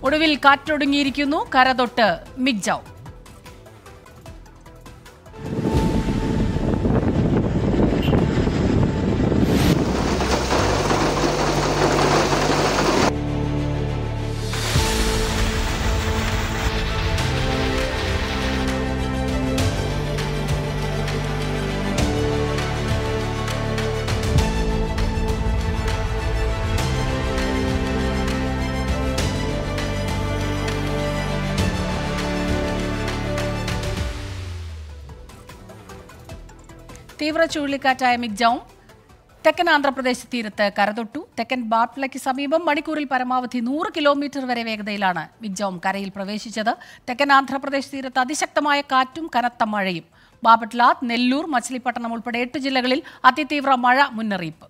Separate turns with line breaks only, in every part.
ഒടുവിൽ കാറ്റൊടുങ്ങിയിരിക്കുന്നു കരതൊട്ട് മിഗ്ജൌ തീവ്ര ചുഴലിക്കാറ്റായ മിഗ്ജൌം തെക്കൻ ആന്ധ്രാപ്രദേശ് തീരത്ത് കരതൊട്ടു തെക്കൻ ബാട്ട്ലയ്ക്ക് സമീപം മണിക്കൂറിൽ പരമാവധി നൂറ് കിലോമീറ്റർ വരെ വേഗതയിലാണ് മിഗ്ജൌം കരയിൽ പ്രവേശിച്ചത് തെക്കൻ ആന്ധ്രാപ്രദേശ് തീരത്ത് അതിശക്തമായ കാറ്റും കനത്ത മഴയും ബാപട്ല നെല്ലൂർ മച്ചിലിപ്പട്ടണം ഉൾപ്പെടെ എട്ട് ജില്ലകളിൽ അതിതീവ്ര മഴ മുന്നറിയിപ്പ്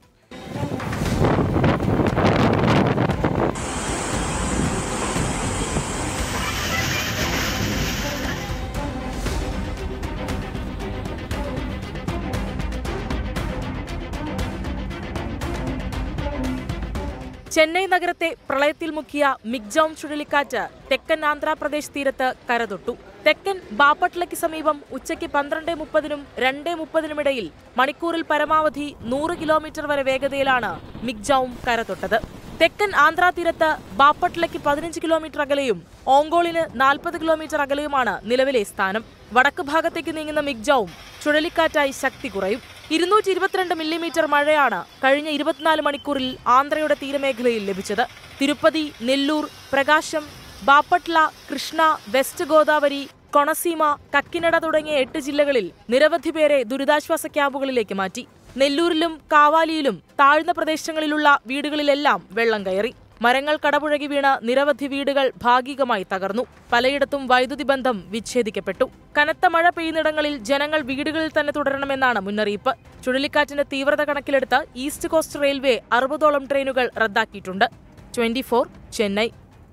ചെന്നൈ നഗരത്തെ പ്രളയത്തിൽ മുക്കിയ മിഗ്ജൌം ചുഴലിക്കാറ്റ് തെക്കൻ ആന്ധ്രാപ്രദേശ് തീരത്ത് കരതൊട്ടു തെക്കൻ ബാപ്പട്ലയ്ക്ക് സമീപം ഉച്ചയ്ക്ക് പന്ത്രണ്ട് മുപ്പതിനും രണ്ട് മുപ്പതിനുമിടയിൽ മണിക്കൂറിൽ പരമാവധി നൂറ് കിലോമീറ്റർ വരെ വേഗതയിലാണ് മിഗ്ജൌം കരതൊട്ടത് തെക്കൻ ആന്ധ്രാ തീരത്ത് ബാപ്പട്ലയ്ക്ക് പതിനഞ്ച് കിലോമീറ്റർ അകലെയും ഓങ്കോളിന് നാൽപ്പത് കിലോമീറ്റർ അകലെയുമാണ് നിലവിലെ സ്ഥാനം വടക്ക് ഭാഗത്തേക്ക് നീങ്ങുന്ന മിഗ്ജൌം ചുഴലിക്കാറ്റായി ശക്തി കുറയും ഇരുന്നൂറ്റി ഇരുപത്തിരണ്ട് മില്ലിമീറ്റർ മഴയാണ് കഴിഞ്ഞ ഇരുപത്തിനാല് മണിക്കൂറിൽ ആന്ധ്രയുടെ തീരമേഖലയിൽ ലഭിച്ചത് തിരുപ്പതി നെല്ലൂർ പ്രകാശം ബാപ്പട്ല കൃഷ്ണ വെസ്റ്റ് ഗോദാവരി കൊണസീമ കക്കിനട തുടങ്ങിയ എട്ട് ജില്ലകളിൽ നിരവധി പേരെ ദുരിതാശ്വാസ ക്യാമ്പുകളിലേക്ക് മാറ്റി നെല്ലൂരിലും കാവാലിയിലും താഴ്ന്ന പ്രദേശങ്ങളിലുള്ള വീടുകളിലെല്ലാം വെള്ളം കയറി മരങ്ങൾ കടപുഴകി വീണ നിരവധി വീടുകൾ ഭാഗികമായി തകർന്നു പലയിടത്തും വൈദ്യുതി ബന്ധം വിച്ഛേദിക്കപ്പെട്ടു കനത്ത മഴ പെയ്യുന്നിടങ്ങളിൽ ജനങ്ങൾ വീടുകളിൽ തന്നെ തുടരണമെന്നാണ് മുന്നറിയിപ്പ് ചുഴലിക്കാറ്റിന്റെ തീവ്രത കണക്കിലെടുത്ത് ഈസ്റ്റ് കോസ്റ്റ് റെയിൽവേ അറുപതോളം ട്രെയിനുകൾ റദ്ദാക്കിയിട്ടുണ്ട് ട്വന്റി ചെന്നൈ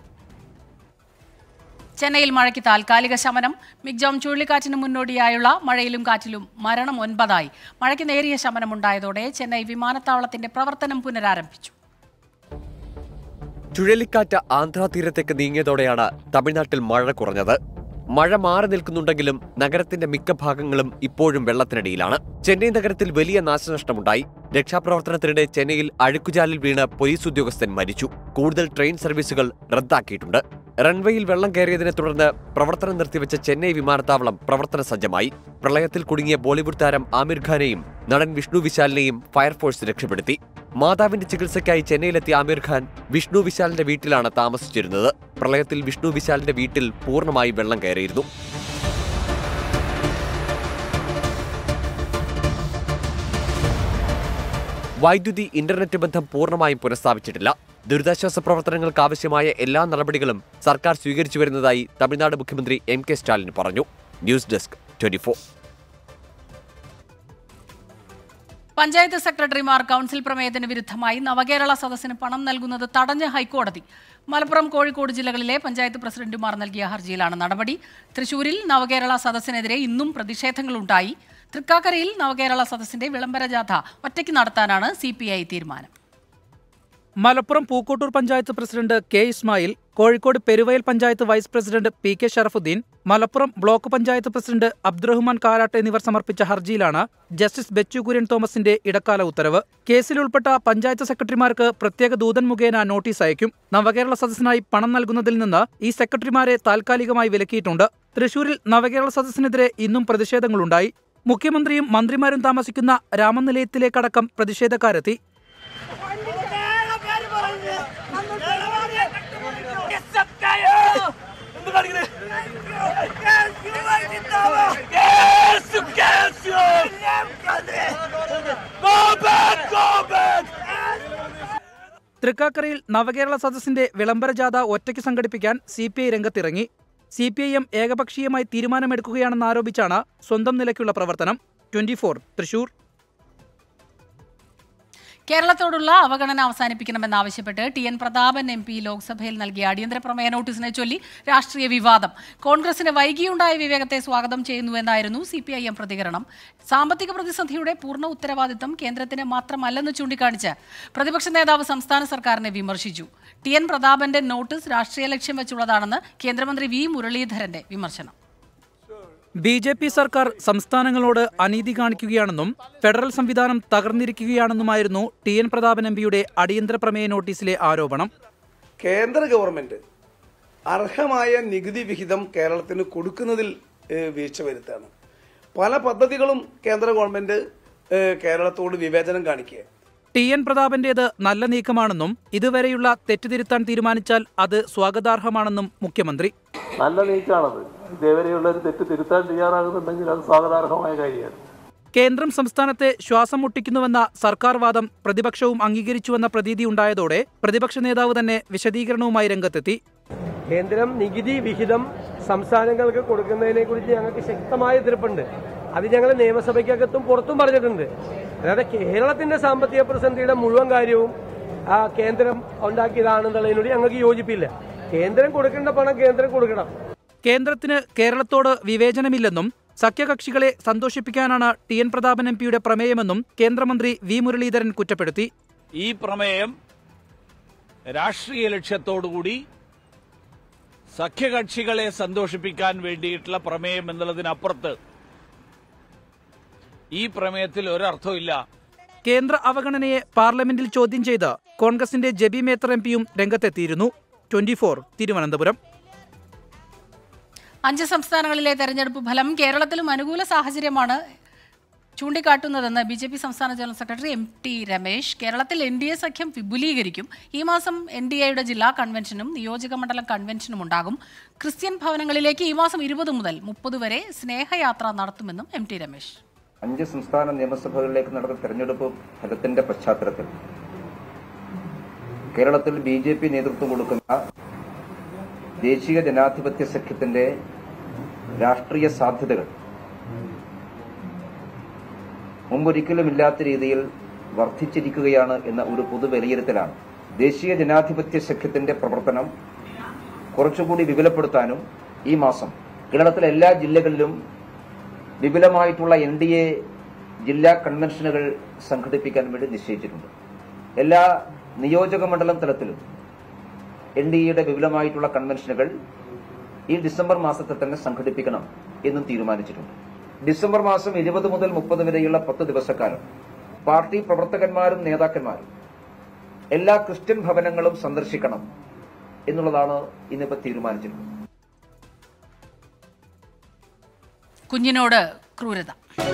ചെന്നൈയിൽ മഴയ്ക്ക് താൽക്കാലിക ശമനം മിഗ്ജോം ചുഴലിക്കാറ്റിന് മുന്നോടിയായുള്ള മഴയിലും കാറ്റിലും മരണം ഒൻപതായി മഴയ്ക്ക് നേരിയ ശമനമുണ്ടായതോടെ ചെന്നൈ വിമാനത്താവളത്തിന്റെ പ്രവർത്തനം പുനരാരംഭിച്ചു
ചുഴലിക്കാറ്റ് ആന്ധ്രാ തീരത്തേക്ക് നീങ്ങിയതോടെയാണ് തമിഴ്നാട്ടിൽ മഴ കുറഞ്ഞത് മഴ മാറി നിൽക്കുന്നുണ്ടെങ്കിലും നഗരത്തിന്റെ മിക്ക ഭാഗങ്ങളും ഇപ്പോഴും വെള്ളത്തിനടിയിലാണ് ചെന്നൈ നഗരത്തിൽ വലിയ നാശനഷ്ടമുണ്ടായി രക്ഷാപ്രവർത്തനത്തിനിടെ ചെന്നൈയിൽ അഴുക്കുചാലിൽ വീണ് പോലീസ് ഉദ്യോഗസ്ഥൻ മരിച്ചു കൂടുതൽ ട്രെയിൻ സർവീസുകൾ റദ്ദാക്കിയിട്ടുണ്ട് റൺവേയിൽ വെള്ളം കയറിയതിനെ തുടർന്ന് പ്രവർത്തനം നിർത്തിവെച്ച ചെന്നൈ വിമാനത്താവളം പ്രവർത്തന സജ്ജമായി പ്രളയത്തിൽ കുടുങ്ങിയ ബോളിവുഡ് താരം ആമിർ ഖാനെയും നടൻ വിഷ്ണു വിശാലിനെയും ഫയർഫോഴ്സ് രക്ഷപ്പെടുത്തി മാതാവിന്റെ ചികിത്സയ്ക്കായി ചെന്നൈയിലെത്തിയ ആമിർ ഖാൻ വിഷ്ണു വിശാലിന്റെ വീട്ടിലാണ് താമസിച്ചിരുന്നത് പ്രളയത്തിൽ വിഷ്ണു വിശാലിന്റെ വീട്ടിൽ പൂർണ്ണമായി വെള്ളം കയറിയിരുന്നു വൈദ്യുതി ഇന്റർനെറ്റ് ബന്ധം പൂർണ്ണമായും പുനഃസ്ഥാപിച്ചിട്ടില്ല ദുരിതാശ്വാസ പ്രവർത്തനങ്ങൾക്ക് ആവശ്യമായ എല്ലാ നടപടികളും സർക്കാർ സ്വീകരിച്ചു വരുന്നതായി തമിഴ്നാട് മുഖ്യമന്ത്രി എം കെ സ്റ്റാലിൻ പറഞ്ഞു ന്യൂസ് ഡെസ്ക് ട്വന്റി
പഞ്ചായത്ത് സെക്രട്ടറിമാർ കൗൺസിൽ പ്രമേയത്തിന് വിരുദ്ധമായി നവകേരള സദസ്സിന് പണം നൽകുന്നത് തടഞ്ഞ ഹൈക്കോടതി മലപ്പുറം കോഴിക്കോട് ജില്ലകളിലെ പഞ്ചായത്ത് പ്രസിഡന്റുമാർ നൽകിയ ഹർജിയിലാണ് നടപടി തൃശൂരിൽ നവകേരള സദസ്സിനെതിരെ ഇന്നും പ്രതിഷേധങ്ങളുണ്ടായി തൃക്കാക്കരയിൽ നവകേരള സദസ്സിന്റെ വിളംബര ജാഥ ഒറ്റയ്ക്ക് നടത്താനാണ് സി തീരുമാനം
Malappuram Pookkottur panchayat president K Ismail Kozhikode Peruvayal panchayat vice president P K Sharafuddin Malappuram block panchayat president Abdurahman Karat എന്നിവർ സമർപ്പിച്ച ഹർജിയിലാണ് ജസ്റ്റിസ് ബെച്ചു കുര്യൻ തോമസിന്റെ ഇടക്കാല ഉത്തരവ് കേസിൽ ഉൾപ്പെട്ട പഞ്ചായത്ത് സെക്രട്ടറിമാർക്ക് പ്രത്യേക ദൂതൻ മുഖേന നോട്ടീസ് അയക്കും നവകേരള സദസ്സിനായി പണം നൽകുന്നതിൽ നിന്ന് ഈ സെക്രട്ടറിമാരെ താൽക്കാലികമായി വിലക്കിയിട്ടുണ്ട് തൃശൂരിൽ നവകേരള സദസ്സിനെതിരെ ഇന്നും പ്രതിഷേധങ്ങളുണ്ടായി മുഖ്യമന്ത്രിയും മന്ത്രിമാരും താമസിക്കുന്ന രാമനിലയത്തിലേക്കടക്കം പ്രതിഷേധക്കാരെത്തി തൃക്കാക്കരയിൽ നവകേരള സദസ്സിന്റെ വിളംബര ജാഥ ഒറ്റയ്ക്ക് സംഘടിപ്പിക്കാൻ സി പി ഐ രംഗത്തിറങ്ങി സി പി ഐ എം ഏകപക്ഷീയമായി തീരുമാനമെടുക്കുകയാണെന്ന് ആരോപിച്ചാണ് സ്വന്തം നിലയ്ക്കുള്ള പ്രവർത്തനം ട്വന്റി ഫോർ തൃശൂർ
കേരളത്തോടുള്ള അവഗണന അവസാനിപ്പിക്കണമെന്നാവശ്യപ്പെട്ട് T N Prathapan M P ലോക്സഭയിൽ നൽകിയ അടിയന്തര പ്രമേയ നോട്ടീസിനെ ചൊല്ലി രാഷ്ട്രീയ വിവാദം കോൺഗ്രസിന് വൈകിയുണ്ടായ വിവേകത്തെ സ്വാഗതം ചെയ്യുന്നുവെന്നായിരുന്നു സി പി ഐ എം പ്രതികരണം സാമ്പത്തിക പ്രതിസന്ധിയുടെ പൂർണ്ണ ഉത്തരവാദിത്തം കേന്ദ്രത്തിന് മാത്രമല്ലെന്ന് ചൂണ്ടിക്കാണിച്ച് പ്രതിപക്ഷ നേതാവ് സംസ്ഥാന സർക്കാരിനെ വിമർശിച്ചു ടി എൻ പ്രതാപന്റെ നോട്ടീസ് രാഷ്ട്രീയ ലക്ഷ്യം വെച്ചുള്ളതാണെന്ന് കേന്ദ്രമന്ത്രി വി മുരളീധരന്റെ വിമർശനം
ബി ജെ പി സർക്കാർ സംസ്ഥാനങ്ങളോട് അനീതി കാണിക്കുകയാണെന്നും ഫെഡറൽ സംവിധാനം തകർന്നിരിക്കുകയാണെന്നുമായിരുന്നു ടി എൻ പ്രതാപൻ എം പിയുടെ അടിയന്തര പ്രമേയ നോട്ടീസിലെ ആരോപണം
കേന്ദ്ര ഗവൺമെന്റ് അർഹമായ നികുതി വിഹിതം കേരളത്തിന് കൊടുക്കുന്നതിൽ ഏഹ്, വീഴ്ച വരുത്താണ് പല പദ്ധതികളും കേന്ദ്ര ഗവൺമെന്റ് ഏഹ്, കേരളത്തോട് വിവേചനം കാണിക്കുക
ടി എൻ പ്രതാപന്റേത് നല്ല നീക്കമാണെന്നും ഇതുവരെയുള്ള തെറ്റുതിരുത്താൻ തീരുമാനിച്ചാൽ അത് സ്വാഗതാർഹമാണെന്നും മുഖ്യമന്ത്രി
നല്ല നീക്കമാണത് ഇതേവരെയുള്ള ഒരു തെറ്റ് തിരുത്താൻ തയ്യാറാകുന്നുണ്ടെങ്കിൽ അത് സ്വാഗതാർഹമായ കാര്യമാണ്
കേന്ദ്രം സംസ്ഥാനത്തെ ശ്വാസം മുട്ടിക്കുന്നുവെന്ന സർക്കാർ വാദം പ്രതിപക്ഷവും അംഗീകരിച്ചുവെന്ന പ്രതീതി ഉണ്ടായതോടെ പ്രതിപക്ഷ നേതാവ് തന്നെ വിശദീകരണവുമായി രംഗത്തെത്തി
കേന്ദ്രം നികുതി വിഹിതം സംസ്ഥാനങ്ങൾക്ക് കൊടുക്കുന്നതിനെ കുറിച്ച് ഞങ്ങൾക്ക് ശക്തമായ എതിർപ്പുണ്ട് അത് ഞങ്ങൾ നിയമസഭയ്ക്കകത്തും പുറത്തും പറഞ്ഞിട്ടുണ്ട് അതായത് കേരളത്തിന്റെ സാമ്പത്തിക പ്രതിസന്ധിയുടെ മുഴുവൻ കാര്യവും ആ കേന്ദ്രം ഉണ്ടാക്കിയതാണെന്നുള്ളതിനോട് ഞങ്ങൾക്ക് യോജിപ്പില്ല കേന്ദ്രം കൊടുക്കേണ്ട പണം കേന്ദ്രം കൊടുക്കണം
കേന്ദ്രത്തിന് കേരളത്തോട് വിവേചനമില്ലെന്നും സഖ്യകക്ഷികളെ സന്തോഷിപ്പിക്കാനാണ് ടി എൻ പ്രതാപൻ എം പിയുടെ പ്രമേയമെന്നും കേന്ദ്രമന്ത്രി വി മുരളീധരൻ കുറ്റപ്പെടുത്തി
ഈ പ്രമേയം രാഷ്ട്രീയ ലക്ഷ്യത്തോടുകൂടി സഖ്യകക്ഷികളെ സന്തോഷിപ്പിക്കാൻ വേണ്ടിയിട്ടുള്ള പ്രമേയം എന്നുള്ളതിനപ്പുറത്ത് ഈ പ്രമേയത്തിൽ ഒരർത്ഥമില്ല
കേന്ദ്ര അവഗണനയെ പാർലമെന്റിൽ ചോദ്യം ചെയ്ത് കോൺഗ്രസിന്റെ ജെബി മേത്തർ എം പിയും രംഗത്തെത്തിയിരുന്നു ട്വന്റി തിരുവനന്തപുരം
അഞ്ച് സംസ്ഥാനങ്ങളിലെ തെരഞ്ഞെടുപ്പ് ഫലം കേരളത്തിലും അനുകൂല സാഹചര്യമാണ് ചൂണ്ടിക്കാട്ടുന്നതെന്ന് ബി ജെ പി സംസ്ഥാന general secretary M T Ramesh കേരളത്തിൽ എൻ ഡി എ സഖ്യം വിപുലീകരിക്കും ഈ മാസം എൻ ഡി എയുടെ ജില്ലാ കൺവെൻഷനും നിയോജക മണ്ഡലം കൺവെൻഷനും ഉണ്ടാകും ക്രിസ്ത്യൻ ഭവനങ്ങളിലേക്ക് ഈ മാസം ഇരുപത് മുതൽ മുപ്പത് വരെ സ്നേഹയാത്ര നടത്തുമെന്നും എം ടി രമേശ്
അഞ്ച് സംസ്ഥാന നിയമസഭകളിലേക്ക് നടന്ന തെരഞ്ഞെടുപ്പ് ഫലത്തിന്റെ പശ്ചാത്തലത്തിൽ കേരളത്തിൽ ബി ജെ പി നേതൃത്വം കൊടുക്കുന്ന ദേശീയ ജനാധിപത്യ സഖ്യത്തിന്റെ രാഷ്ട്രീയ സാധ്യതകൾ മുമ്പൊരിക്കലും ഇല്ലാത്ത രീതിയിൽ വർദ്ധിച്ചിരിക്കുകയാണ് എന്ന ഒരു പൊതു വിലയിരുത്തലാണ് ദേശീയ ജനാധിപത്യ സഖ്യത്തിന്റെ പ്രവർത്തനം കുറച്ചുകൂടി വിപുലപ്പെടുത്താനും ഈ മാസം കേരളത്തിലെ എല്ലാ ജില്ലകളിലും വിപുലമായിട്ടുള്ള എൻ ഡി എ ജില്ലാ കൺവെൻഷനുകൾ സംഘടിപ്പിക്കാൻ വേണ്ടി നിശ്ചയിച്ചിട്ടുണ്ട് എല്ലാ നിയോജക മണ്ഡലം തലത്തിലും എൻ ഡി എയുടെ വിപുലമായിട്ടുള്ള കൺവെൻഷനുകൾ ഈ ഡിസംബർ മാസത്തിൽ തന്നെ സംഘടിപ്പിക്കണം എന്നും തീരുമാനിച്ചിട്ടുണ്ട് ഡിസംബർ മാസം ഇരുപത് മുതൽ മുപ്പത് വരെയുള്ള പത്ത് ദിവസക്കാലം പാർട്ടി പ്രവർത്തകന്മാരും നേതാക്കന്മാരും എല്ലാ ക്രിസ്ത്യൻ ഭവനങ്ങളും സന്ദർശിക്കണം എന്നുള്ളതാണ് ഇന്നിപ്പോൾ തീരുമാനിച്ചിട്ടുള്ളത്
കുഞ്ഞിനോട് ക്രൂരത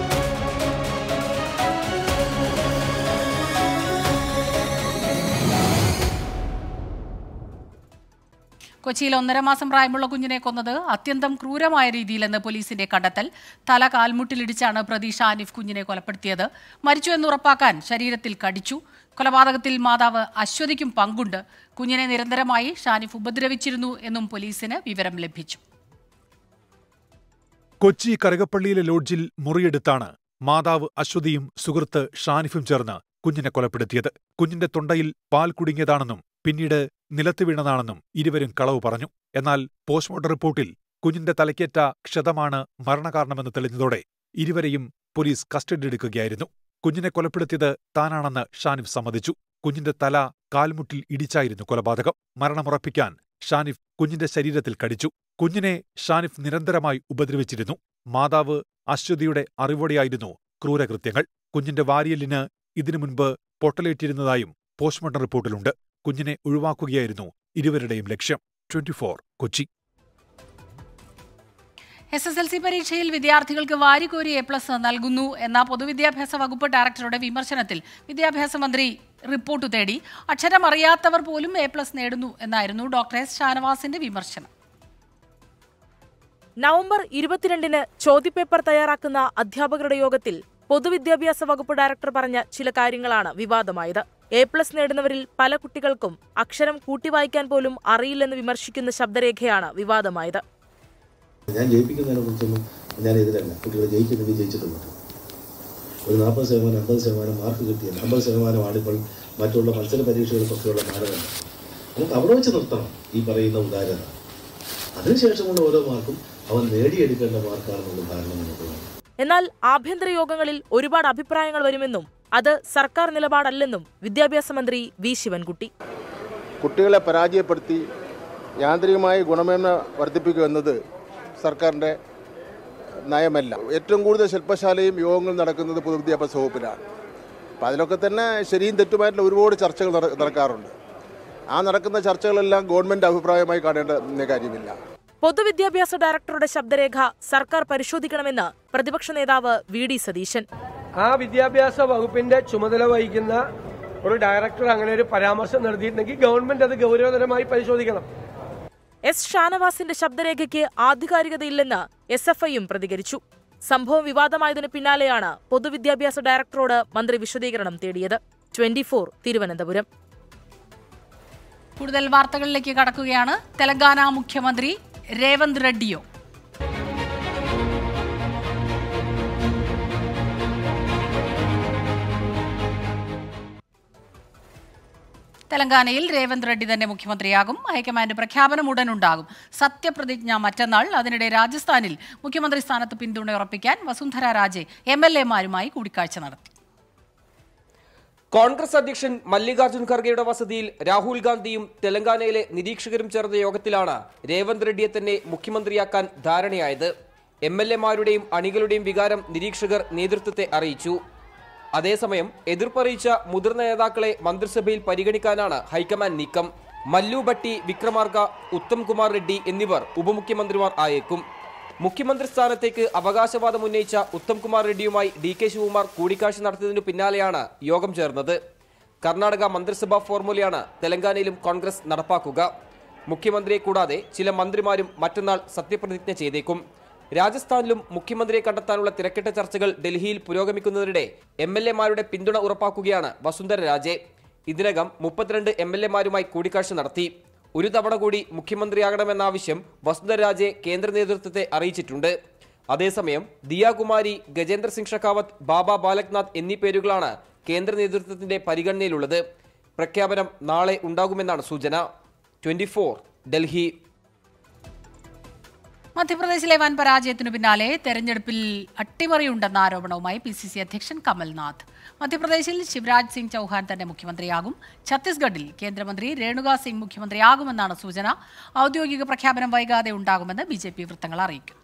കൊച്ചിയിൽ ഒന്നര മാസം പ്രായമുള്ള കുഞ്ഞിനെ കൊന്നത് അത്യന്തം ക്രൂരമായ രീതിയിലെന്ന് പോലീസിന്റെ കണ്ടെത്തൽ തല കാൽമുട്ടിലിടിച്ചാണ് പ്രതി ഷാനിഫ് കുഞ്ഞിനെ കൊലപ്പെടുത്തിയത് മരിച്ചു എന്ന് ഉറപ്പാക്കാൻ ശരീരത്തിൽ കടിച്ചു കൊലപാതകത്തിൽ മാതാവ് അശ്വതിക്കും പങ്കുണ്ട് കുഞ്ഞിനെ നിരന്തരമായി ഷാനിഫ് ഉപദ്രവിച്ചിരുന്നു എന്നും പോലീസിന് വിവരം ലഭിച്ചു
കൊച്ചി കറുകപ്പള്ളിയിലെ ലോഡ്ജിൽ മുറിയെടുത്താണ് മാതാവ് അശ്വതിയും സുഹൃത്ത് ഷാനിഫും ചേർന്ന് കുഞ്ഞിനെ കൊലപ്പെടുത്തിയത് കുഞ്ഞിന്റെ തൊണ്ടയിൽ പാൽ കുടുങ്ങിയതാണെന്നും പിന്നീട് നിലത്ത് വീണതാണെന്നും ഇരുവരും കളവ് പറഞ്ഞു എന്നാൽ പോസ്റ്റ്മോർട്ടം റിപ്പോർട്ടിൽ കുഞ്ഞിന്റെ തലയ്ക്കേറ്റ ക്ഷതമാണ് മരണകാരണമെന്ന് തെളിഞ്ഞതോടെ ഇരുവരെയും പോലീസ് കസ്റ്റഡിയെടുക്കുകയായിരുന്നു കുഞ്ഞിനെ കൊലപ്പെടുത്തിയത് താനാണെന്ന് ഷാനിഫ് സമ്മതിച്ചു കുഞ്ഞിന്റെ തല കാൽമുട്ടിൽ ഇടിച്ചായിരുന്നു കൊലപാതകം മരണമുറപ്പിക്കാൻ ഷാനിഫ് കുഞ്ഞിന്റെ ശരീരത്തിൽ കടിച്ചു കുഞ്ഞിനെ ഷാനിഫ് നിരന്തരമായി ഉപദ്രവിച്ചിരുന്നു മാതാവ് അശ്വതിയുടെ അറിവോടെയായിരുന്നു ക്രൂരകൃത്യങ്ങൾ കുഞ്ഞിന്റെ വാരിയലിന് ഇതിനു മുൻപ് പൊട്ടലേറ്റിരുന്നതായും പോസ്റ്റ്മോർട്ടം റിപ്പോർട്ടിലുണ്ട് കുഞ്ഞിനെ ഒഴിവാക്കുകയായിരുന്നു ഇരുവരുടെയും ലക്ഷ്യം twenty four Kochi
S S L C പരീക്ഷയിൽ വിദ്യാർത്ഥികൾക്ക് വാരിക്കോരി എ പ്ലസ് നൽകുന്നു എന്ന പൊതുവിദ്യാഭ്യാസ വകുപ്പ് ഡയറക്ടറുടെ വിമർശനത്തിൽ വിദ്യാഭ്യാസ മന്ത്രി റിപ്പോർട്ട് തേടി അക്ഷരം അറിയാത്തവർ പോലും എ പ്ലസ് നേടുന്നു എന്നായിരുന്നു ഡോക്ടർ എസ് ഷാനവാസിന്റെ വിമർശനം
നവംബർ ഇരുപത്തിരണ്ടിന് ചോദ്യപേപ്പർ തയ്യാറാക്കുന്ന അധ്യാപകരുടെ യോഗത്തിൽ പൊതുവിദ്യാഭ്യാസ വകുപ്പ് ഡയറക്ടർ പറഞ്ഞ ചില കാര്യങ്ങളാണ് വിവാദമായത് എ പ്ലസ് നേടുന്നവരിൽ പല കുട്ടികൾക്കും അക്ഷരം കൂട്ടിവായിക്കാൻ പോലും അറിയില്ലെന്ന് വിമർശിക്കുന്ന ശബ്ദരേഖയാണ് വിവാദമായത്
ഞാൻ ജയിപ്പിക്കുന്നതിനെ കുറിച്ചൊന്നും ഞാൻ എതിരല്ല കുട്ടികൾ ജയിക്കുന്നത് ജയിച്ചിട്ടുണ്ട് ഒരു നാൽപ്പത് ശതമാനം അമ്പത് ശതമാനം മാർക്ക് കിട്ടിയത് അമ്പത് ശതമാനമാണ് ഇപ്പോൾ മറ്റുള്ള മത്സര പരീക്ഷകൾക്കൊക്കെയുള്ള മാനദണ്ഡം നമുക്ക് അവിടെ വെച്ച് നിർത്തണം ഈ പറയുന്ന ഉദാഹരണ അതിനുശേഷമുള്ള ഓരോ മാർക്കും അവൻ നേടിയെടുക്കേണ്ട മാർക്കാണെന്നുള്ള ധാരണ നമുക്ക് വേണം
എന്നാൽ ആഭ്യന്തര യോഗങ്ങളിൽ ഒരുപാട് അഭിപ്രായങ്ങൾ വരുമെന്നും അത് സർക്കാർ നിലപാടല്ലെന്നും വിദ്യാഭ്യാസ മന്ത്രി വി ശിവൻകുട്ടി
കുട്ടികളെ പരാജയപ്പെടുത്തി യാന്ത്രികമായി ഗുണമേന്മ വർദ്ധിപ്പിക്കുക എന്നത് സർക്കാരിൻ്റെ നയമല്ല ഏറ്റവും കൂടുതൽ ശില്പശാലയും യോഗങ്ങളും നടക്കുന്നത് പൊതുവിദ്യാഭ്യാസ വകുപ്പിലാണ് അപ്പം അതിലൊക്കെ തന്നെ ശരിയും തെറ്റുമായിട്ടുള്ള ഒരുപാട് ചർച്ചകൾ നട- നടക്കാറുണ്ട് ആ നടക്കുന്ന ചർച്ചകളെല്ലാം ഗവൺമെൻറ് അഭിപ്രായമായി കാണേണ്ട കാര്യമില്ല
പൊതുവിദ്യാഭ്യാസ ഡയറക്ടറുടെ ശബ്ദരേഖ സർക്കാർ പരിശോധിക്കണമെന്ന് പ്രതിപക്ഷ നേതാവ് വി ഡി സതീശൻ
ആ വിദ്യാഭ്യാസ വകുപ്പിന്റെ ചുമതല വഹിക്കുന്ന ഒരു ഡയറക്ടർ അങ്ങനെ ഒരു പരാമർശം നടത്തിയിട്ടുണ്ടെങ്കിൽ ഗവൺമെന്റ് അത് ഗൗരവതരമായി പരിശോധിക്കണം
എസ് ഷാനവാസിന്റെ ശബ്ദരേഖയ്ക്ക് ആധികാരികതയില്ലെന്ന് എസ് എഫ് ഐയും പ്രതികരിച്ചു സംഭവം വിവാദമായതിനു പിന്നാലെയാണ് പൊതുവിദ്യാഭ്യാസ ഡയറക്ടറോട് മന്ത്രി വിശദീകരണം തേടിയത് ട്വന്റി തിരുവനന്തപുരം
കൂടുതൽ വാർത്തകളിലേക്ക് കടക്കുകയാണ് തെലങ്കാന മുഖ്യമന്ത്രി രേവന്ത് റെഡ്ഡിയോ തെലങ്കാനയിൽ രേവന്ത് റെഡ്ഡി തന്നെ മുഖ്യമന്ത്രിയാകും ഹൈക്കമാൻഡ് പ്രഖ്യാപനം ഉടനുണ്ടാകും സത്യപ്രതിജ്ഞ മറ്റന്നാൾ അതിനിടെ രാജസ്ഥാനിൽ മുഖ്യമന്ത്രി സ്ഥാനത്ത് പിന്തുണ ഉറപ്പിക്കാൻ വസുന്ധര രാജെ എം എൽ എമാരുമായി കൂടിക്കാഴ്ച നടത്തി
കോൺഗ്രസ് അധ്യക്ഷൻ മല്ലികാർജ്ജുൻ ഖർഗെയുടെ വസതിയിൽ രാഹുൽ ഗാന്ധിയും തെലങ്കാനയിലെ നിരീക്ഷകരും ചേർന്ന യോഗത്തിലാണ് രേവന്ത് റെഡ്ഡിയെ തന്നെ മുഖ്യമന്ത്രിയാക്കാൻ ധാരണയായത് എം എൽ എമാരുടെയും അണികളുടെയും വികാരം നിരീക്ഷകർ നേതൃത്വത്തെ അറിയിച്ചു അതേസമയം എതിർപ്പറിയിച്ച മുതിർന്ന നേതാക്കളെ മന്ത്രിസഭയിൽ പരിഗണിക്കാനാണ് ഹൈക്കമാൻഡ് നീക്കം മല്ലു ഭട്ടി വിക്രമാർക ഉത്തം കുമാർ റെഡ്ഡി എന്നിവർ ഉപമുഖ്യമന്ത്രിമാർ ആയേക്കും മുഖ്യമന്ത്രി സ്ഥാനത്തേക്ക് അവകാശവാദം ഉന്നയിച്ച ഉത്തം കുമാർ റെഡ്ഡിയുമായി ഡി കെ ശിവകുമാർ കൂടിക്കാഴ്ച നടത്തിയതിനു പിന്നാലെയാണ് യോഗം ചേർന്നത് കർണാടക മന്ത്രിസഭാ ഫോർമുലയാണ് തെലങ്കാനയിലും കോൺഗ്രസ് നടപ്പാക്കുക മുഖ്യമന്ത്രിയെ കൂടാതെ ചില മന്ത്രിമാരും മറ്റന്നാൾ സത്യപ്രതിജ്ഞ ചെയ്തേക്കും രാജസ്ഥാനിലും മുഖ്യമന്ത്രിയെ കണ്ടെത്താനുള്ള തിരക്കിട്ട ചർച്ചകൾ ഡൽഹിയിൽ പുരോഗമിക്കുന്നതിനിടെ എം എൽ എമാരുടെ പിന്തുണ ഉറപ്പാക്കുകയാണ് വസുന്ധര രാജെ ഇതിനകം മുപ്പത്തിരണ്ട് എം എൽ എമാരുമായി കൂടിക്കാഴ്ച നടത്തി ഒരു തവണ കൂടി മുഖ്യമന്ത്രിയാകണമെന്ന ആവശ്യം വസുന്ധര രാജെ കേന്ദ്ര നേതൃത്വത്തെ അറിയിച്ചിട്ടുണ്ട് അതേസമയം ദിയാകുമാരി ഗജേന്ദ്ര സിംഗ് ഷെഖാവത്ത് ബാബ ബാലക്നാഥ് എന്നീ പേരുകളാണ് കേന്ദ്ര നേതൃത്വത്തിന്റെ പരിഗണനയിലുള്ളത് പ്രഖ്യാപനം നാളെ ഉണ്ടാകുമെന്നാണ് സൂചന ട്വന്റി ഡൽഹി
മധ്യപ്രദേശിലെ വൻ പരാജയത്തിനു പിന്നാലെ തെരഞ്ഞെടുപ്പിൽ അട്ടിമറിയുണ്ടെന്ന ആരോപണവുമായി പി സി സി അധ്യക്ഷൻ കമൽനാഥ് മധ്യപ്രദേശിൽ ശിവരാജ് സിംഗ് ചൌഹാൻ തന്നെ മുഖ്യമന്ത്രിയാകും ഛത്തീസ്ഗഡിൽ കേന്ദ്രമന്ത്രി രേണുക സിംഗ് മുഖ്യമന്ത്രിയാകുമെന്നാണ് സൂചന ഔദ്യോഗിക പ്രഖ്യാപനം വൈകാതെ ഉണ്ടാകുമെന്ന് ബി ജെ പി വൃത്തങ്ങൾ അറിയിക്കുന്നു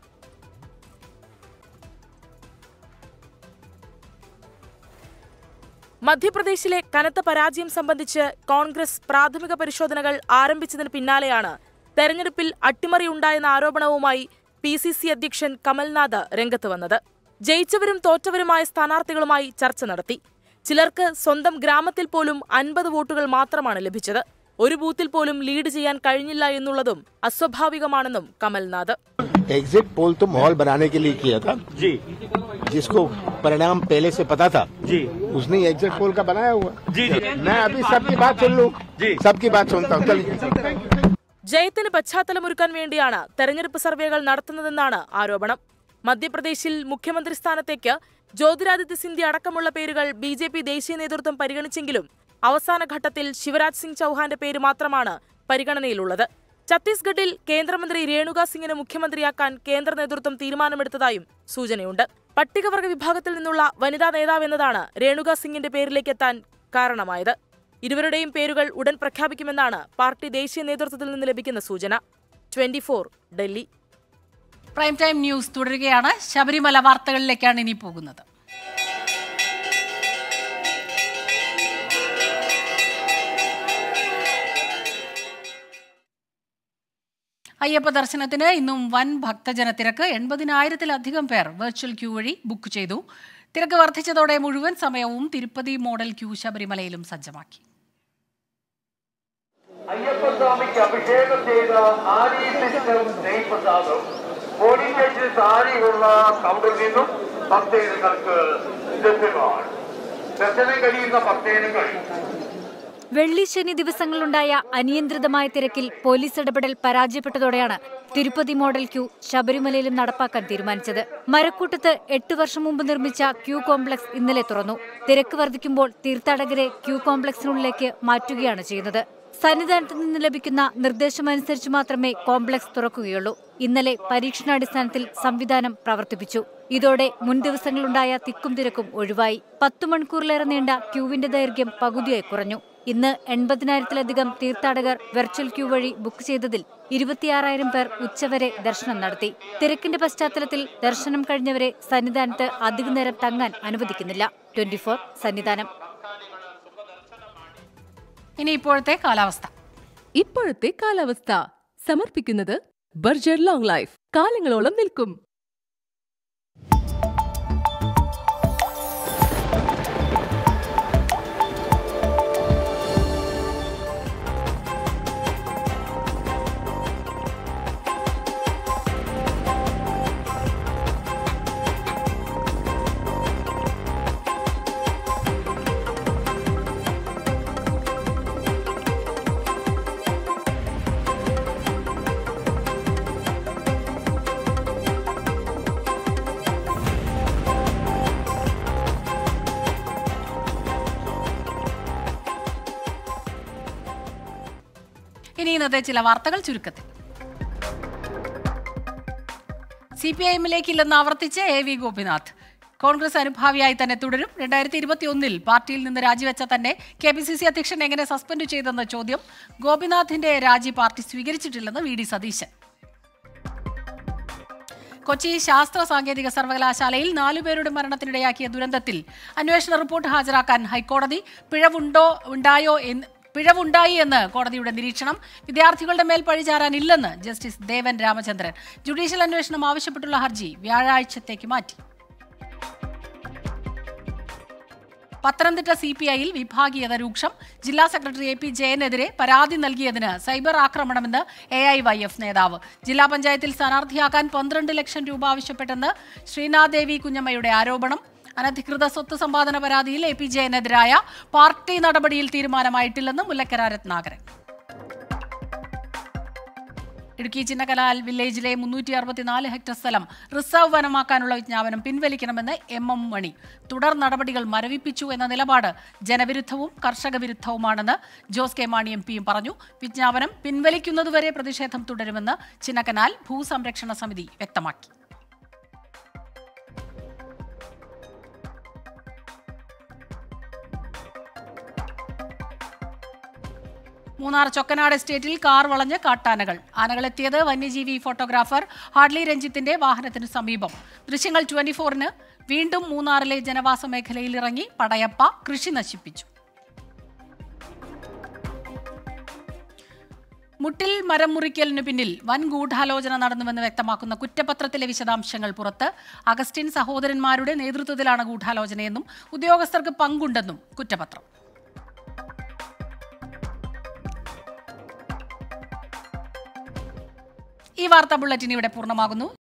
മധ്യപ്രദേശിലെ കനത്ത പരാജയം സംബന്ധിച്ച് കോൺഗ്രസ് പ്രാഥമിക പരിശോധനകൾ ആരംഭിച്ചതിന് പിന്നാലെയാണ് തെരഞ്ഞെടുപ്പിൽ അട്ടിമറിയുണ്ടായെന്ന ആരോപണവുമായി പി സി സി അധ്യക്ഷൻ കമൽനാഥ് രംഗത്ത് വന്നത് ജയിച്ചവരും തോറ്റവരുമായ സ്ഥാനാർത്ഥികളുമായി ചർച്ച നടത്തി ചിലർക്ക് സ്വന്തം ഗ്രാമത്തിൽ പോലും അൻപത് വോട്ടുകൾ മാത്രമാണ് ലഭിച്ചത് ഒരു ബൂത്തിൽ പോലും ലീഡ് ചെയ്യാൻ കഴിഞ്ഞില്ല എന്നുള്ളതും അസ്വാഭാവികമാണെന്നും കമൽനാഥ്
एग्जिट पोल तो माहौल बनाने के लिए किया था जी जिसको परिणाम पहले से पता था जी उसने एग्जिट पोल का बनाया हुआ जी मैं अभी सबकी बात सुन लूं जी सबकी बात सुनता हूँ चलिए
ജയത്തിന് പശ്ചാത്തലമൊരുക്കാൻ വേണ്ടിയാണ് തെരഞ്ഞെടുപ്പ് സർവേകൾ നടത്തുന്നതെന്നാണ് ആരോപണം മധ്യപ്രദേശിൽ മുഖ്യമന്ത്രി സ്ഥാനത്തേക്ക് ജ്യോതിരാദിത്യ സിന്ധ്യ അടക്കമുള്ള പേരുകൾ ബി ജെ പി ദേശീയ നേതൃത്വം പരിഗണിച്ചെങ്കിലും അവസാന ഘട്ടത്തിൽ ശിവരാജ് സിംഗ് ചൌഹാന്റെ പേര് മാത്രമാണ് പരിഗണനയിലുള്ളത് ഛത്തീസ്ഗഡിൽ കേന്ദ്രമന്ത്രി രേണുക സിംഗിനെ മുഖ്യമന്ത്രിയാക്കാൻ കേന്ദ്ര നേതൃത്വം തീരുമാനമെടുത്തതായും സൂചനയുണ്ട് പട്ടികവർഗ വിഭാഗത്തിൽ നിന്നുള്ള വനിതാ നേതാവെന്നതാണ് രേണുക സിംഗിന്റെ പേരിലേക്ക് എത്താൻ കാരണമായത് ഇരുവരുടെയും പേരുകൾ ഉടൻ പ്രഖ്യാപിക്കുമെന്നാണ് പാർട്ടി ദേശീയ നേതൃത്വത്തിൽ നിന്ന് ലഭിക്കുന്ന സൂചന twenty Delhi
prime time news തുടരുകയാണ് ശബരിമല വാർത്തകളിലേക്കാണ് ഇനി പോകുന്നത് അയ്യപ്പ ദർശനത്തിന് ഇന്നും വൻ ഭക്തജന തിരക്ക് എൺപതിനായിരത്തിലധികം പേർ വെർച്വൽ ക്യൂ വഴി ബുക്ക് ചെയ്തു തിരക്ക് വർദ്ധിച്ചതോടെ മുഴുവൻ സമയവും തിരുപ്പതി മോഡൽ ക്യൂ ശബരിമലയിലും സജ്ജമാക്കി
അയ്യപ്പസ്വാമിക്ക് അഭിഷേകം ചെയ്ത ആരി സിസ്റ്റം നെയ്പ്രസാദം പോലീസ് താഴെയുള്ള കൗണ്ടറിൽ നിന്നും ഭക്തജനങ്ങൾക്ക് ലഭ്യമാണ് ദർശനം കഴിയുന്ന ഭക്തജനങ്ങൾ
വെള്ളി ശനി ദിവസങ്ങളിലുണ്ടായ അനിയന്ത്രിതമായ തിരക്കിൽ പോലീസ് ഇടപെടൽ പരാജയപ്പെട്ടതോടെയാണ് തിരുപ്പതി മോഡൽ ക്യൂ ശബരിമലയിലും നടപ്പാക്കാൻ തീരുമാനിച്ചത് മരക്കൂട്ടത്ത് എട്ട് വർഷം മുമ്പ് നിർമ്മിച്ച ക്യൂ കോംപ്ലക്സ് ഇന്നലെ തുറന്നു തിരക്ക് വർദ്ധിക്കുമ്പോൾ തീർത്ഥാടകരെ ക്യൂ കോംപ്ലക്സിനുള്ളിലേക്ക് മാറ്റുകയാണ് ചെയ്യുന്നത് സന്നിധാനത്ത് നിന്ന് ലഭിക്കുന്ന നിർദ്ദേശമനുസരിച്ച് മാത്രമേ കോംപ്ലക്സ് തുറക്കുകയുള്ളൂ ഇന്നലെ പരീക്ഷണാടിസ്ഥാനത്തിൽ സംവിധാനം പ്രവർത്തിപ്പിച്ചു ഇതോടെ മുൻ ദിവസങ്ങളുണ്ടായ തിക്കും തിരക്കും ഒഴിവായി പത്തു മണിക്കൂറിലേറെ നീണ്ട ക്യൂവിന്റെ ദൈർഘ്യം പകുതിയായി കുറഞ്ഞു ഇന്ന് എൺപതിനായിരത്തിലധികം തീർത്ഥാടകർ വെർച്വൽ ക്യൂ വഴി ബുക്ക് ചെയ്തതിൽ ഇരുപത്തിയാറായിരം പേർ ഉച്ചവരെ ദർശനം നടത്തി തിരക്കിന്റെ പശ്ചാത്തലത്തിൽ ദർശനം കഴിഞ്ഞവരെ സന്നിധാനത്ത് അധികനേരം തങ്ങാൻ അനുവദിക്കുന്നില്ല ട്വന്റി സന്നിധാനം
ഇനി ഇപ്പോഴത്തെ കാലാവസ്ഥ
ഇപ്പോഴത്തെ കാലാവസ്ഥ സമർപ്പിക്കുന്നത് ബർജർ ലോങ് ലൈഫ് കാലങ്ങളോളം നിൽക്കും
ഇനി ഇന്നത്തെ ചില വാർത്തകൾ ചുരുക്കത്തിൽ സി പി ഐ എമ്മിലേക്കില്ലെന്ന് ആവർത്തിച്ച് എ വി ഗോപിനാഥ് കോൺഗ്രസ് അനുഭാവിയായി തന്നെ തുടരും രണ്ടായിരത്തി ഇരുപത്തി ഒന്നിൽ പാർട്ടിയിൽ നിന്ന് രാജിവെച്ച തന്നെ കെ പി സി സി അധ്യക്ഷൻ എങ്ങനെ സസ്പെൻഡ് ചെയ്തെന്ന ചോദ്യം ഗോപിനാഥിന്റെ രാജി പാർട്ടി സ്വീകരിച്ചിട്ടില്ലെന്ന് വി ഡി സതീശൻ കൊച്ചി ശാസ്ത്ര സാങ്കേതിക സർവകലാശാലയിൽ നാലുപേരുടെ മരണത്തിനിടയാക്കിയ ദുരന്തത്തിൽ അന്വേഷണ റിപ്പോർട്ട് ഹാജരാക്കാൻ ഹൈക്കോടതി പിഴവുണ്ടോ ഉണ്ടായോ എന്ന് പിഴവുണ്ടായി എന്ന് കോടതിയുടെ നിരീക്ഷണം വിദ്യാർത്ഥികളുടെ മേൽ പഴിചാരാനില്ലെന്ന് ജസ്റ്റിസ് ദേവൻ രാമചന്ദ്രൻ ജുഡീഷ്യൽ അന്വേഷണം ആവശ്യപ്പെട്ടുള്ള ഹർജി വ്യാഴാഴ്ചത്തേക്ക് മാറ്റി പത്തനംതിട്ട സി പി ഐയിൽ വിഭാഗീയത രൂക്ഷം ജില്ലാ സെക്രട്ടറി എ പി ജയനെതിരെ പരാതി നൽകിയതിന് സൈബർ ആക്രമണമെന്ന് എ ഐ വൈ എഫ് നേതാവ് ജില്ലാ പഞ്ചായത്തിൽ സ്ഥാനാർത്ഥിയാക്കാൻ പന്ത്രണ്ട് ലക്ഷം രൂപ ആവശ്യപ്പെട്ടെന്ന് ശ്രീനാദേവി കുഞ്ഞമ്മയുടെ ആരോപണം അനധികൃത സ്വത്ത് സമ്പാദന പരാതിയിൽ എ പി ജയനെതിരായ പാർട്ടി നടപടിയിൽ തീരുമാനമായിട്ടില്ലെന്ന് മുല്ലക്കര രത്നാകരൻ ഇടുക്കി ചിന്നക്കലാൽ വില്ലേജിലെ മുന്നൂറ്റി അറുപത്തിനാല് ഹെക്ടർ സ്ഥലം റിസർവ് വനമാക്കാനുള്ള വിജ്ഞാപനം പിൻവലിക്കണമെന്ന് എം എം മണി തുടർ നടപടികൾ മരവിപ്പിച്ചു എന്ന നിലപാട് ജനവിരുദ്ധവും കർഷക വിരുദ്ധവുമാണെന്ന് ജോസ് കെ മാണി എം പിയും പറഞ്ഞു വിജ്ഞാപനം പിൻവലിക്കുന്നതുവരെ പ്രതിഷേധം തുടരുമെന്ന് ചിന്നക്കനാൽ ഭൂസംരക്ഷണ സമിതി വ്യക്തമാക്കി മൂന്നാർ ചൊക്കനാട് എസ്റ്റേറ്റിൽ കാർ വളഞ്ഞ് കാട്ടാനകൾ ആനകളെത്തിയത് വന്യജീവി ഫോട്ടോഗ്രാഫർ ഹാർഡ്ലി രഞ്ജിത്തിന്റെ വാഹനത്തിനു സമീപം ദൃശ്യങ്ങൾ ട്വന്റി ഫോറിന് വീണ്ടും മൂന്നാറിലെ ജനവാസ മേഖലയിൽ ഇറങ്ങി പടയപ്പ കൃഷി നശിപ്പിച്ചു മുട്ടിൽ മരം മുറിക്കലിനു പിന്നിൽ വൻ ഗൂഢാലോചന നടന്നുവെന്ന് വ്യക്തമാക്കുന്ന കുറ്റപത്രത്തിലെ വിശദാംശങ്ങൾ പുറത്ത് അഗസ്റ്റിൻ സഹോദരന്മാരുടെ നേതൃത്വത്തിലാണ് ഗൂഢാലോചനയെന്നും ഉദ്യോഗസ്ഥർക്ക് പങ്കുണ്ടെന്നും കുറ്റപത്രം ഈ വാർത്താ ബുള്ളറ്റിൻ ഇവിടെ പൂർണ്ണമാകുന്നു